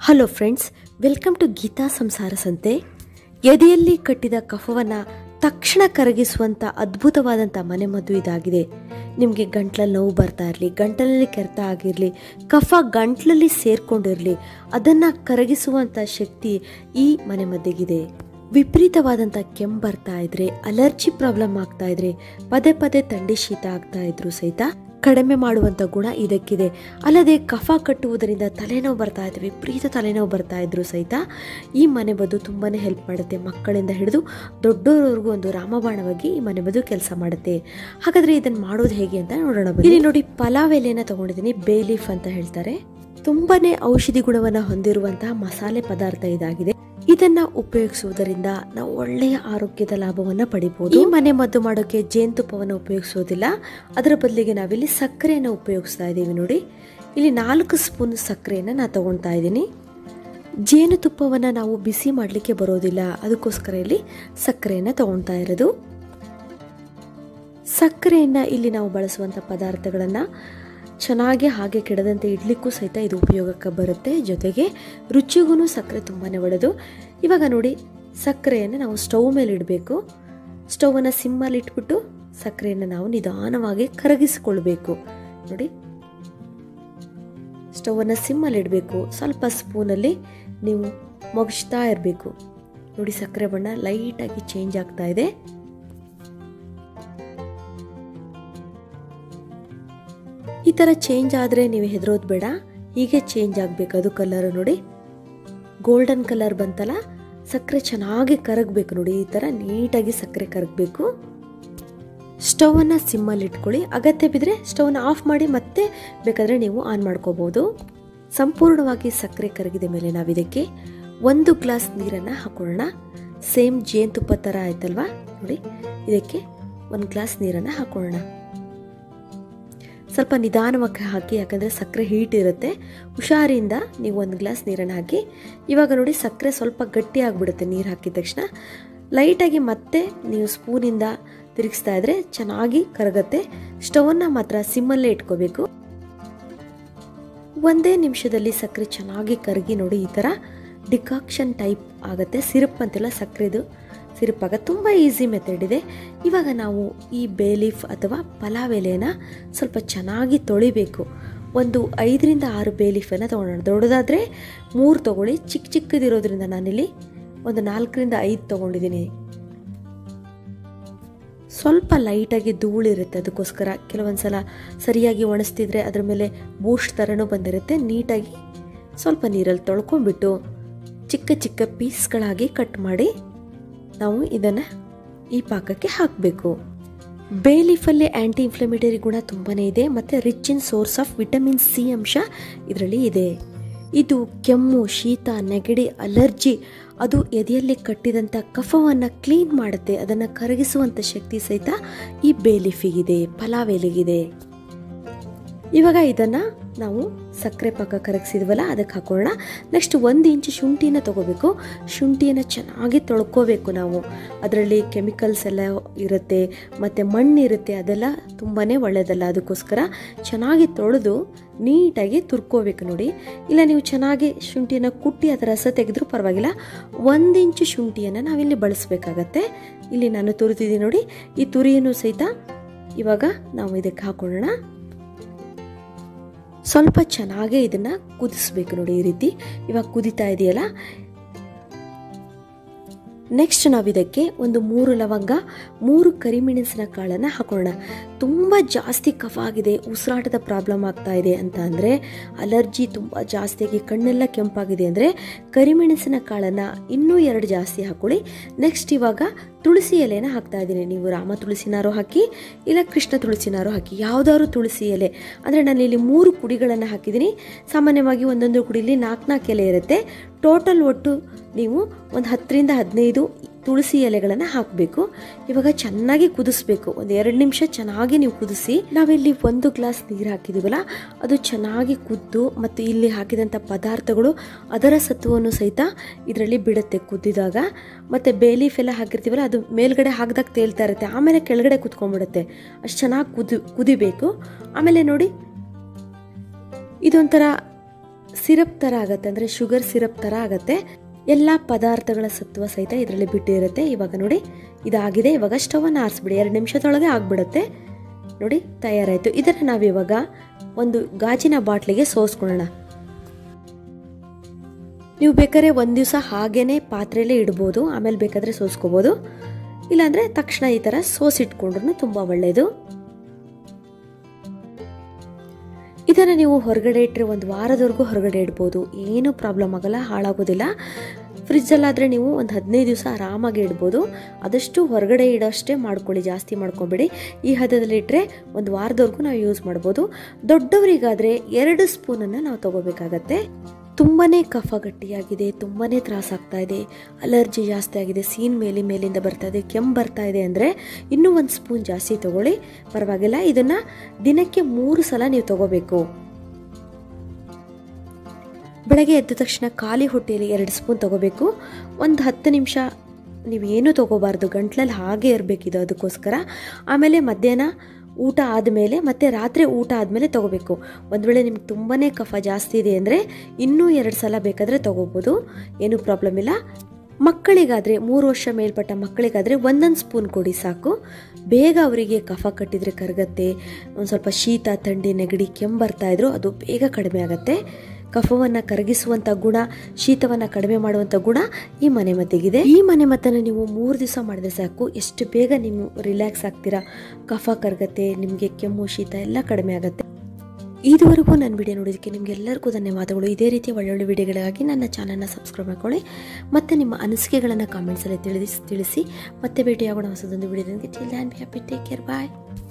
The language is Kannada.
Hello friends welcome to Geeta ಸಂಸಾರ ಸಂತೆ ಎದೆಯಲ್ಲಿ ಕಟ್ಟಿದ ಕಫವನ್ನು ತಕ್ಷಣ ಕರಗಿಸುವಂಥ ಅದ್ಭುತವಾದಂಥ ಮನೆಮದ್ದು ಇದಾಗಿದೆ ನಿಮಗೆ ಗಂಟ್ಲಲ್ಲಿ ನೋವು ಬರ್ತಾ ಇರಲಿ ಗಂಟಲಲ್ಲಿ ಕೆರೆತ ಆಗಿರಲಿ ಕಫ ಗಂಟ್ಲಲ್ಲಿ ಸೇರ್ಕೊಂಡಿರಲಿ ಅದನ್ನು ಕರಗಿಸುವಂಥ ಶಕ್ತಿ ಈ ಮನೆಮದ್ದಿಗಿದೆ ವಿಪರೀತವಾದಂಥ ಕೆಮ್ಮು ಬರ್ತಾ ಇದ್ರೆ ಅಲರ್ಜಿ ಪ್ರಾಬ್ಲಮ್ ಆಗ್ತಾ ಇದ್ರೆ ಪದೇ ಪದೇ ಥಂಡಿ ಶೀತ ಆಗ್ತಾ ಇದ್ರು ಸಹಿತ ಕಡಿಮೆ ಮಾಡುವಂಥ ಗುಣ ಇದಕ್ಕಿದೆ ಅಲ್ಲದೆ ಕಫ ಕಟ್ಟುವುದರಿಂದ ತಲೆನೋವು ಬರ್ತಾ ಇದ್ರೆ ವಿಪರೀತ ತಲೆನೋವು ಬರ್ತಾ ಇದ್ರು ಸಹಿತ ಈ ಮನೆಬದ್ದು ತುಂಬಾ ಹೆಲ್ಪ್ ಮಾಡುತ್ತೆ ಮಕ್ಕಳಿಂದ ಹಿಡಿದು ದೊಡ್ಡವರವರೆಗೂ ಒಂದು ರಾಮಬಾಣವಾಗಿ ಈ ಮನೆಬದ್ದು ಕೆಲಸ ಮಾಡುತ್ತೆ ಹಾಗಾದ್ರೆ ಇದನ್ನು ಮಾಡೋದು ಹೇಗೆ ಅಂತ ನೋಡೋಣ ಬನ್ನಿ. ಇಲ್ಲಿ ನೋಡಿ ಪಲಾವ್ ಎಲೆನ ತಗೊಂಡಿದ್ದೀನಿ ಬೇಲೀಫ್ ಅಂತ ಹೇಳ್ತಾರೆ ತುಂಬಾನೇ ಔಷಧಿ ಗುಣವನ್ನು ಹೊಂದಿರುವಂತಹ ಮಸಾಲೆ ಪದಾರ್ಥ ಇದಾಗಿದೆ ಇದನ್ನ ಉಪಯೋಗಿಸುವುದರಿಂದ ನಾವು ಒಳ್ಳೆಯ ಆರೋಗ್ಯದ ಲಾಭವನ್ನ ಪಡಿಬಹುದು ಈ ಮನೆ ಮದ್ದು ಮಾಡೋಕೆ ಜೇನುತುಪ್ಪವನ್ನು ಉಪಯೋಗಿಸೋದಿಲ್ಲ ಅದರ ಬದಲಿಗೆ ನಾವಿಲ್ಲಿ ಸಕ್ಕರೆಯನ್ನು ಉಪಯೋಗಿಸ್ತಾ ಇದ್ದೀವಿ ನೋಡಿ ಇಲ್ಲಿ ನಾಲ್ಕು ಸ್ಪೂನ್ ಸಕ್ಕರೆಯನ್ನು ನಾನು ತಗೊಳ್ತಾ ಇದ್ದೀನಿ ಜೇನುತುಪ್ಪವನ್ನು ನಾವು ಬಿಸಿ ಮಾಡಲಿಕ್ಕೆ ಬರೋದಿಲ್ಲ ಅದಕ್ಕೋಸ್ಕರ ಇಲ್ಲಿ ಸಕ್ಕರೆಯನ್ನು ತಗೊಳ್ತಾ ಇರೋದು ಸಕ್ಕರೆಯನ್ನು ಇಲ್ಲಿ ನಾವು ಬಳಸುವಂಥ ಪದಾರ್ಥಗಳನ್ನು ಚೆನ್ನಾಗಿ ಹಾಗೆ ಕೆಡದಂತೆ ಇಡ್ಲಿಕ್ಕೂ ಸಹಿತ ಇದು ಉಪಯೋಗಕ್ಕೆ ಬರುತ್ತೆ ಜೊತೆಗೆ ರುಚಿಗೂ ಸಕ್ಕರೆ ತುಂಬಾ ಒಳ್ಳೆಯದು ಇವಾಗ ನೋಡಿ ಸಕ್ಕರೆಯನ್ನು ನಾವು ಸ್ಟವ್ ಮೇಲೆ ಇಡಬೇಕು ಸ್ಟವನ್ನು ಸಿಮ್ಮಲ್ಲಿ ಇಟ್ಬಿಟ್ಟು ಸಕ್ಕರೆಯನ್ನು ನಾವು ನಿಧಾನವಾಗಿ ಕರಗಿಸಿಕೊಳ್ಬೇಕು ನೋಡಿ ಸ್ಟವನ್ನು ಸಿಮ್ಮಲ್ಲಿ ಇಡಬೇಕು ಸ್ವಲ್ಪ ಸ್ಪೂನಲ್ಲಿ ನೀವು ಮೊಗಚ್ತಾ ಇರಬೇಕು ನೋಡಿ ಸಕ್ಕರೆ ಬಣ್ಣ ಲೈಟಾಗಿ ಚೇಂಜ್ ಆಗ್ತಾ ಇದೆ ಈ ಥರ ಚೇಂಜ್ ಆದರೆ ನೀವು ಹೆದರೋದು ಬೇಡ ಹೀಗೆ ಚೇಂಜ್ ಆಗಬೇಕು ಅದು ಕಲರ್ ನೋಡಿ ಗೋಲ್ಡನ್ ಕಲರ್ ಬಂತಲ್ಲ ಸಕ್ಕರೆ ಚೆನ್ನಾಗಿ ಕರಗಬೇಕು ನೋಡಿ ಈ ಥರ ನೀಟಾಗಿ ಸಕ್ಕರೆ ಕರಗಬೇಕು ಸ್ಟವನ್ನು ಸಿಮ್ಮಲ್ಲಿ ಇಟ್ಕೊಳ್ಳಿ ಅಗತ್ಯ ಬಿದ್ದರೆ ಸ್ಟವ್ನ ಆಫ್ ಮಾಡಿ ಮತ್ತೆ ಬೇಕಾದರೆ ನೀವು ಆನ್ ಮಾಡ್ಕೋಬೋದು ಸಂಪೂರ್ಣವಾಗಿ ಸಕ್ಕರೆ ಕರಗಿದ ಮೇಲೆ ನಾವು ಇದಕ್ಕೆ ಒಂದು ಗ್ಲಾಸ್ ನೀರನ್ನು ಹಾಕೊಳ್ಳೋಣ ಸೇಮ್ ಜೇನುತುಪ್ಪ ಥರ ಆಯ್ತಲ್ವಾ ನೋಡಿ ಇದಕ್ಕೆ ಒಂದು ಗ್ಲಾಸ್ ನೀರನ್ನು ಹಾಕೊಳ್ಳೋಣ ಸ್ವಲ್ಪ ನಿಧಾನವಾಗಿ ಹಾಕಿ ಯಾಕಂದರೆ ಸಕ್ಕರೆ ಹೀಟ್ ಇರುತ್ತೆ ಹುಷಾರಿಂದ ನೀವು ಒಂದು ಗ್ಲಾಸ್ ನೀರನ್ನು ಹಾಕಿ ಇವಾಗ ನೋಡಿ ಸಕ್ಕರೆ ಸ್ವಲ್ಪ ಗಟ್ಟಿ ಆಗಿಬಿಡುತ್ತೆ ನೀರು ಹಾಕಿದ ತಕ್ಷಣ ಲೈಟಾಗಿ ಮತ್ತೆ ನೀವು ಸ್ಪೂನಿಂದ ತಿರುಗಿಸ್ತಾ ಇದ್ರೆ ಚೆನ್ನಾಗಿ ಕರಗತ್ತೆ ಸ್ಟವನ್ನು ಮಾತ್ರ ಸಿಮ್ಮಲ್ಲೇ ಇಟ್ಕೋಬೇಕು ಒಂದೇ ನಿಮಿಷದಲ್ಲಿ ಸಕ್ಕರೆ ಚೆನ್ನಾಗಿ ಕರಗಿ ನೋಡಿ ಈ ಥರ ಡಿಕಾಕ್ಷನ್ ಟೈಪ್ ಆಗುತ್ತೆ ಸಿರಪ್ ಅಂತೆಲ್ಲ ಸಕ್ಕರೆದು ಸಿರಪ್ ಆಗ ತುಂಬ ಈಸಿ ಮೆಥಡ್ ಇದೆ ಇವಾಗ ನಾವು ಈ ಬೇಲೀಫ್ ಅಥವಾ ಪಲಾವ್ ಎಲೆನ ಸ್ವಲ್ಪ ಚೆನ್ನಾಗಿ ತೊಳಿಬೇಕು ಒಂದು ಐದರಿಂದ ಆರು ಬೇಲೀಫನ್ನು ತೊಗೊಳೋಣ ದೊಡ್ಡದಾದರೆ ಮೂರು ತೊಗೊಳ್ಳಿ ಚಿಕ್ಕ ಚಿಕ್ಕದಿರೋದ್ರಿಂದ ನಾನಿಲ್ಲಿ ಒಂದು ನಾಲ್ಕರಿಂದ ಐದು ತೊಗೊಂಡಿದ್ದೀನಿ ಸ್ವಲ್ಪ ಲೈಟಾಗಿ ಧೂಳಿರುತ್ತೆ ಅದಕ್ಕೋಸ್ಕರ ಕೆಲವೊಂದು ಸಲ ಸರಿಯಾಗಿ ಒಣಸ್ತಿದ್ರೆ ಅದ್ರ ಮೇಲೆ ಬೂಸ್ಟ್ ಥರನೂ ಬಂದಿರುತ್ತೆ ನೀಟಾಗಿ ಸ್ವಲ್ಪ ನೀರಲ್ಲಿ ತೊಳ್ಕೊಂಡ್ಬಿಟ್ಟು ಚಿಕ್ಕ ಚಿಕ್ಕ ಪೀಸ್ಗಳಾಗಿ ಕಟ್ ಮಾಡಿ ನಾವು ಇದನ್ನು ಈ ಪಾಕಕ್ಕೆ ಹಾಕಬೇಕು ಬೇ ಲೀಫಲ್ಲಿ ಆ್ಯಂಟಿ ಇನ್ಫ್ಲಮೇಟರಿ ಗುಣ ತುಂಬಾ ಇದೆ ಮತ್ತು rich in source of vitamin C ಅಂಶ ಇದರಲ್ಲಿ ಇದೆ ಇದು ಕೆಮ್ಮು ಶೀತ ನೆಗಡಿ ಅಲರ್ಜಿ ಅದು ಎದೆಯಲ್ಲಿ ಕಟ್ಟಿದಂಥ ಕಫವನ್ನು ಕ್ಲೀನ್ ಮಾಡುತ್ತೆ ಅದನ್ನು ಕರಗಿಸುವಂಥ ಶಕ್ತಿ ಸಹಿತ ಈ ಬೇಲಿಫಿಗಿದೆ ಪಲಾವ್ ಎಲೆಗಿದೆ ಇವಾಗ ಇದನ್ನು ನಾವು ಸಕ್ಕರೆ ಪಾಕ ಕರಗಿಸಿದ್ವಲ್ಲ ಅದಕ್ಕೆ ಹಾಕೊಳ್ಳೋಣ ನೆಕ್ಸ್ಟ್ ಒಂದು ಇಂಚು ಶುಂಠಿನ ತಗೋಬೇಕು ಶುಂಠಿಯನ್ನು ಚೆನ್ನಾಗಿ ತೊಳ್ಕೋಬೇಕು ನಾವು ಅದರಲ್ಲಿ ಕೆಮಿಕಲ್ಸ್ ಎಲ್ಲ ಇರುತ್ತೆ ಮತ್ತು ಮಣ್ಣು ಇರುತ್ತೆ ಅದೆಲ್ಲ ತುಂಬಾ ಒಳ್ಳೆಯದಲ್ಲ ಅದಕ್ಕೋಸ್ಕರ ಚೆನ್ನಾಗಿ ತೊಳೆದು ನೀಟಾಗಿ ತುರ್ಕೋಬೇಕು ನೋಡಿ ಇಲ್ಲ ನೀವು ಚೆನ್ನಾಗಿ ಶುಂಠಿಯನ್ನು ಕುಟ್ಟಿ ಅದರ ರಸ ತೆಗೆದ್ರೂ ಪರವಾಗಿಲ್ಲ ಒಂದು ಇಂಚು ಶುಂಠಿಯನ್ನು ನಾವಿಲ್ಲಿ ಬಳಸಬೇಕಾಗತ್ತೆ ಇಲ್ಲಿ ನಾನು ತುರಿತಿದ್ದೀನಿ ನೋಡಿ ಈ ತುರಿಯನ್ನು ಸಹಿತ ಇವಾಗ ನಾವು ಇದಕ್ಕೆ ಹಾಕೊಳ್ಳೋಣ ಸ್ವಲ್ಪ ಚೆನ್ನಾಗೇ ಇದನ್ನು ಕುದಿಸ್ಬೇಕು ನೋಡಿ ಈ ರೀತಿ ಇವಾಗ ಕುದಿತಾ ಇದೆಯಲ್ಲ ನೆಕ್ಸ್ಟ್ ನಾವು ಇದಕ್ಕೆ ಒಂದು ಮೂರು ಲವಂಗ ಮೂರು ಕರಿಮೆಣಸಿನ ಕಾಳನ್ನು ಹಾಕೊಳ್ಳೋಣ ತುಂಬ ಜಾಸ್ತಿ ಕಫ ಆಗಿದೆ ಉಸಿರಾಟದ ಪ್ರಾಬ್ಲಮ್ ಆಗ್ತಾ ಇದೆ ಅಂತ ಅಂದರೆ ಅಲರ್ಜಿ ತುಂಬ ಜಾಸ್ತಿಯಾಗಿ ಕಣ್ಣೆಲ್ಲ ಕೆಂಪಾಗಿದೆ ಅಂದರೆ ಕರಿಮೆಣಸಿನ ಕಾಳನ್ನು ಇನ್ನೂ ಎರಡು ಜಾಸ್ತಿ ಹಾಕೊಳ್ಳಿ ನೆಕ್ಸ್ಟ್ ಇವಾಗ ತುಳಸಿ ಎಲೆನ ಹಾಕ್ತಾ ಇದ್ದೀನಿ ನೀವು ರಾಮ ತುಳಸಿನಾರು ಹಾಕಿ ಇಲ್ಲ ಕೃಷ್ಣ ತುಳಸಿನಾರು ಹಾಕಿ ಯಾವುದಾದ್ರು ತುಳಸಿ ಎಲೆ ಅಂದರೆ ನಾನು ಇಲ್ಲಿ ಮೂರು ಕುಡಿಗಳನ್ನು ಹಾಕಿದ್ದೀನಿ ಸಾಮಾನ್ಯವಾಗಿ ಒಂದೊಂದು ಕುಡಿಲಿ ನಾಲ್ಕು ನಾಲ್ಕು ಎಲೆ ಇರುತ್ತೆ ಟೋಟಲ್ ಒಟ್ಟು ನೀವು ಒಂದು ಹತ್ತರಿಂದ ಹದಿನೈದು ತುಳಸಿ ಎಲೆಗಳನ್ನು ಹಾಕಬೇಕು ಇವಾಗ ಚೆನ್ನಾಗಿ ಕುದಿಸ್ಬೇಕು ಒಂದು ಎರಡು ನಿಮಿಷ ಚೆನ್ನಾಗಿ ನೀವು ಕುದಿಸಿ ನಾವಿಲ್ಲಿ ಒಂದು ಗ್ಲಾಸ್ ನೀರು ಹಾಕಿದ್ದೀವಲ್ಲ ಅದು ಚೆನ್ನಾಗಿ ಕುದ್ದು ಮತ್ತು ಇಲ್ಲಿ ಹಾಕಿದಂಥ ಪದಾರ್ಥಗಳು ಅದರ ಸತ್ವವನ್ನು ಸಹಿತ ಇದರಲ್ಲಿ ಬಿಡುತ್ತೆ ಕುದ್ದಿದಾಗ ಮತ್ತು ಬೇಲೀಫ್ ಎಲ್ಲ ಹಾಕಿರ್ತೀವಲ್ಲ ಅದು ಮೇಲ್ಗಡೆ ಹಾಕಿದಾಗ ತೇಲ್ತಾ ಇರುತ್ತೆ ಆಮೇಲೆ ಕೆಳಗಡೆ ಕುತ್ಕೊಂಡ್ಬಿಡುತ್ತೆ ಅಷ್ಟು ಚೆನ್ನಾಗಿ ಕುದಿ ಕುದಿಬೇಕು ಆಮೇಲೆ ನೋಡಿ ಇದೊಂಥರ ಸಿರಪ್ ಥರ ಆಗುತ್ತೆ ಅಂದರೆ ಶುಗರ್ ಸಿರಪ್ ಥರ ಆಗುತ್ತೆ ಎಲ್ಲ ಪದಾರ್ಥಗಳ ಸತ್ವ ಸಹಿತ ಇದರಲ್ಲಿ ಬಿಟ್ಟಿರುತ್ತೆ ಇವಾಗ ನೋಡಿ ಇದಾಗಿದೆ ಇವಾಗ ಸ್ಟವನ್ನು ಆರಿಸ್ಬಿಡಿ ಎರಡು ನಿಮಿಷದೊಳಗೆ ಆಗಿಬಿಡುತ್ತೆ ನೋಡಿ ತಯಾರಾಯಿತು ಇದನ್ನು ನಾವಿವಾಗ ಒಂದು ಗಾಜಿನ ಬಾಟ್ಲಿಗೆ ಸೋಸ್ಕೊಳ್ಳೋಣ ನೀವು ಬೇಕಾದ್ರೆ ಒಂದು ದಿವಸ ಹಾಗೇನೆ ಪಾತ್ರೆಯಲ್ಲೇ ಇಡ್ಬೋದು ಆಮೇಲೆ ಬೇಕಾದರೆ ಸೋಸ್ಕೋಬೋದು ಇಲ್ಲಾಂದರೆ ತಕ್ಷಣ ಈ ಥರ ಸೋಸಿಟ್ಕೊಂಡ್ರು ತುಂಬ ಒಳ್ಳೆಯದು ಇದನ್ನು ನೀವು ಹೊರಗಡೆ ಇಟ್ಟರೆ ಒಂದು ವಾರದವರೆಗೂ ಹೊರಗಡೆ ಇಡ್ಬೋದು ಏನೂ ಪ್ರಾಬ್ಲಮ್ ಆಗಲ್ಲ ಹಾಳಾಗೋದಿಲ್ಲ ಫ್ರಿಜ್ಜಲ್ಲಾದರೆ ನೀವು ಒಂದು ಹದಿನೈದು ದಿವಸ ಆರಾಮಾಗಿ ಇಡ್ಬೋದು ಆದಷ್ಟು ಹೊರಗಡೆ ಇಡೋಷ್ಟೇ ಮಾಡ್ಕೊಳ್ಳಿ ಜಾಸ್ತಿ ಮಾಡ್ಕೊಬೇಡಿ ಈ ಹದದಲ್ಲಿ ಇಟ್ಟರೆ ಒಂದು ವಾರದವರೆಗೂ ನಾವು ಯೂಸ್ ಮಾಡ್ಬೋದು ದೊಡ್ಡವರಿಗಾದರೆ ಎರಡು ಸ್ಪೂನನ್ನು ನಾವು ತಗೋಬೇಕಾಗತ್ತೆ ತುಂಬಾ ಕಫ ಗಟ್ಟಿಯಾಗಿದೆ ತುಂಬಾ ತ್ರಾಸಾಗ್ತಾ ಇದೆ ಅಲರ್ಜಿ ಜಾಸ್ತಿ ಆಗಿದೆ ಸೀನ್ ಮೇಲೆ ಮೇಲಿಂದ ಬರ್ತಾ ಇದೆ ಕೆಮ್ಮು ಬರ್ತಾ ಇದೆ ಅಂದರೆ ಇನ್ನೂ ಒಂದು ಸ್ಪೂನ್ ಜಾಸ್ತಿ ತಗೊಳ್ಳಿ ಪರವಾಗಿಲ್ಲ ಇದನ್ನು ದಿನಕ್ಕೆ ಮೂರು ಸಲ ನೀವು ತಗೋಬೇಕು ಬೆಳಗ್ಗೆ ಎದ್ದ ತಕ್ಷಣ ಖಾಲಿ ಹೊಟ್ಟೆಯಲ್ಲಿ ಎರಡು ಸ್ಪೂನ್ ತಗೋಬೇಕು ಒಂದು ಹತ್ತು ನಿಮಿಷ ನೀವೇನು ತಗೋಬಾರ್ದು ಗಂಟ್ಲಲ್ಲಿ ಹಾಗೆ ಇರಬೇಕಿದು ಅದಕ್ಕೋಸ್ಕರ ಆಮೇಲೆ ಮಧ್ಯಾಹ್ನ ಊಟ ಆದಮೇಲೆ ಮತ್ತು ರಾತ್ರಿ ಊಟ ಆದಮೇಲೆ ತೊಗೋಬೇಕು ಒಂದು ವೇಳೆ ನಿಮ್ಗೆ ತುಂಬಾ ಕಫ ಜಾಸ್ತಿ ಇದೆ ಅಂದರೆ ಇನ್ನೂ ಎರಡು ಸಲ ಬೇಕಾದರೆ ತೊಗೋಬೋದು ಏನೂ ಪ್ರಾಬ್ಲಮ್ ಇಲ್ಲ ಮಕ್ಕಳಿಗಾದರೆ ಮೂರು ವರ್ಷ ಮೇಲ್ಪಟ್ಟ ಮಕ್ಕಳಿಗಾದರೆ ಒಂದೊಂದು ಸ್ಪೂನ್ ಕೊಡಿ ಸಾಕು ಬೇಗ ಅವರಿಗೆ ಕಫ ಕಟ್ಟಿದರೆ ಕರಗತ್ತೆ ಒಂದು ಸ್ವಲ್ಪ ಶೀತ ಥಂಡಿ ನೆಗಡಿ ಕೆಮ್ಮು ಬರ್ತಾಯಿದ್ರು ಅದು ಬೇಗ ಕಡಿಮೆ ಆಗುತ್ತೆ ಕಫವನ್ನು ಕರಗಿಸುವಂಥ ಗುಣ ಶೀತವನ್ನು ಕಡಿಮೆ ಮಾಡುವಂಥ ಗುಣ ಈ ಮನೆ ಮದ್ದಿಗಿದೆ ಈ ಮನೆ ಮದ್ದನ್ನು ನೀವು ಮೂರು ದಿವಸ ಮಾಡಿದ್ರೆ ಸಾಕು ಎಷ್ಟು ಬೇಗ ನೀವು ರಿಲ್ಯಾಕ್ಸ್ ಆಗ್ತೀರಾ ಕಫ ಕರಗತ್ತೆ ನಿಮಗೆ ಕೆಮ್ಮು ಶೀತ ಎಲ್ಲ ಕಡಿಮೆ ಆಗುತ್ತೆ ಇದುವರೆಗೂ ನನ್ನ ವಿಡಿಯೋ ನೋಡೋದಕ್ಕೆ ನಿಮಗೆಲ್ಲರಿಗೂ ಧನ್ಯವಾದಗಳು ಇದೇ ರೀತಿಯ ಒಳ್ಳೊಳ್ಳೆ ವಿಡಿಯೋಗಳಿಗಾಗಿ ನನ್ನ ಚಾನಲ್ನ ಸಬ್ಸ್ಕ್ರೈಬ್ ಮಾಡ್ಕೊಳ್ಳಿ ಮತ್ತು ನಿಮ್ಮ ಅನಿಸಿಕೆಗಳನ್ನು ಕಾಮೆಂಟ್ಸಲ್ಲಿ ತಿಳಿಸಿ ತಿಳಿಸಿ ಮತ್ತೆ ಭೇಟಿಯಾಗೋಣ ಹೊಸದೊಂದು ವಿಡಿಯೋದೊಂದಿಗೆ till and be happy take care bye